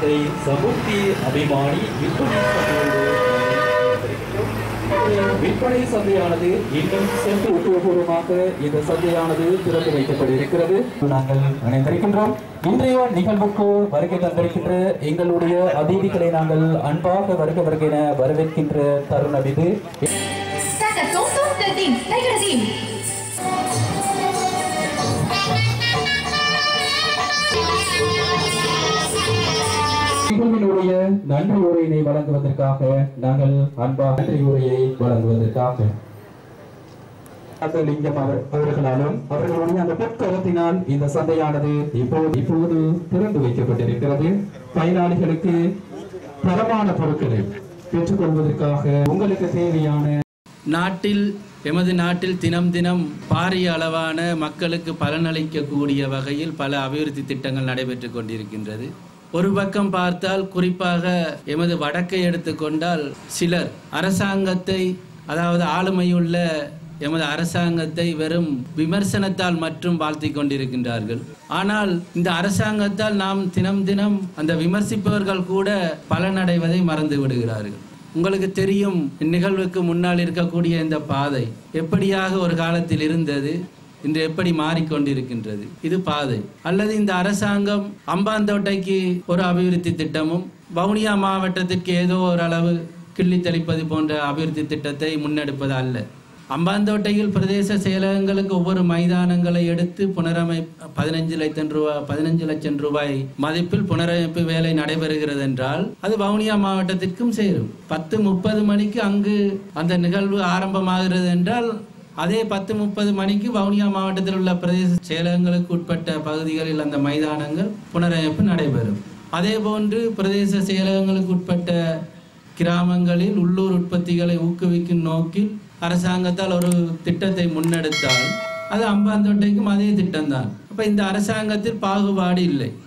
வார்த்தை சமுர்த்தி அபிமானி விற்பனை சந்தையோடு இணைந்திருக்கின்றோம். விற்பனை சந்தையானது இன்னும் சென்று உத்தியோகபூர்வமாக இந்த சந்தையானது திறந்து வைக்கப்பட்டிருக்கிறது நாங்கள் இணைந்திருக்கின்றோம் இன்றைய நிகழ்வுக்கு வருகை தந்திருக்கின்ற எங்களுடைய அதிதிகளை நாங்கள் அன்பாக வருக வருக என வரவேற்கின்ற தருணம் இது Kakak tonton tertim, tiger team. நிகழ்வினுடைய நன்றி உரையினை வழங்குவதற்காக நாங்கள் அன்பாக நன்றி உரையை வழங்குவதற்காக லிங்கம் அவர் அவர்களாலும் அவர்களுடைய அந்த பொற்கரத்தினால் இந்த சந்தையானது இப்போது இப்போது திறந்து வைக்கப்பட்டிருக்கிறது பயனாளிகளுக்கு தரமான பொருட்களை பெற்றுக்கொள்வதற்காக உங்களுக்கு தேவையான நாட்டில் எமது நாட்டில் தினம் தினம் பாரிய அளவான மக்களுக்கு பலனளிக்கக்கூடிய வகையில் பல அபிவிருத்தி திட்டங்கள் நடைபெற்று கொண்டிருக்கின்றது ஒரு பக்கம் பார்த்தால் குறிப்பாக எமது வடக்கை எடுத்துக்கொண்டால் சிலர் அரசாங்கத்தை அதாவது ஆளுமையுள்ள எமது அரசாங்கத்தை வெறும் விமர்சனத்தால் மட்டும் வாழ்த்தி கொண்டிருக்கின்றார்கள் ஆனால் இந்த அரசாங்கத்தால் நாம் தினம் தினம் அந்த விமர்சிப்பவர்கள் கூட பலனடைவதை மறந்து விடுகிறார்கள் உங்களுக்கு தெரியும் இந்நிகழ்வுக்கு முன்னால் இருக்கக்கூடிய இந்த பாதை எப்படியாக ஒரு காலத்தில் இருந்தது இன்று எப்படி மாறிக்கொண்டிருக்கின்றது இது பாதை அல்லது இந்த அரசாங்கம் அம்பாந்தோட்டைக்கு ஒரு அபிவிருத்தி திட்டமும் வவுனியா மாவட்டத்திற்கு ஏதோ ஒரு அளவு கிள்ளி தெளிப்பது போன்ற அபிவிருத்தி திட்டத்தை முன்னெடுப்பது அல்ல அம்பாந்தோட்டையில் பிரதேச செயலகங்களுக்கு ஒவ்வொரு மைதானங்களை எடுத்து புனரமை பதினஞ்சு லட்சம் ரூபாய் பதினஞ்சு லட்சம் ரூபாய் மதிப்பில் புனரமைப்பு வேலை நடைபெறுகிறது என்றால் அது வவுனியா மாவட்டத்திற்கும் சேரும் பத்து முப்பது மணிக்கு அங்கு அந்த நிகழ்வு ஆரம்பமாகிறது என்றால் அதே பத்து முப்பது மணிக்கு வவுனியா மாவட்டத்தில் உள்ள பிரதேச செயலகங்களுக்கு உட்பட்ட பகுதிகளில் அந்த மைதானங்கள் புனரமைப்பு நடைபெறும் அதே போன்று பிரதேச செயலகங்களுக்கு உட்பட்ட கிராமங்களில் உள்ளூர் உற்பத்திகளை ஊக்குவிக்கும் நோக்கில் அரசாங்கத்தால் ஒரு திட்டத்தை முன்னெடுத்தால் அது அம்பாந்தோட்டைக்கும் அதே திட்டம்தான் அப்ப இந்த அரசாங்கத்தில் பாகுபாடு இல்லை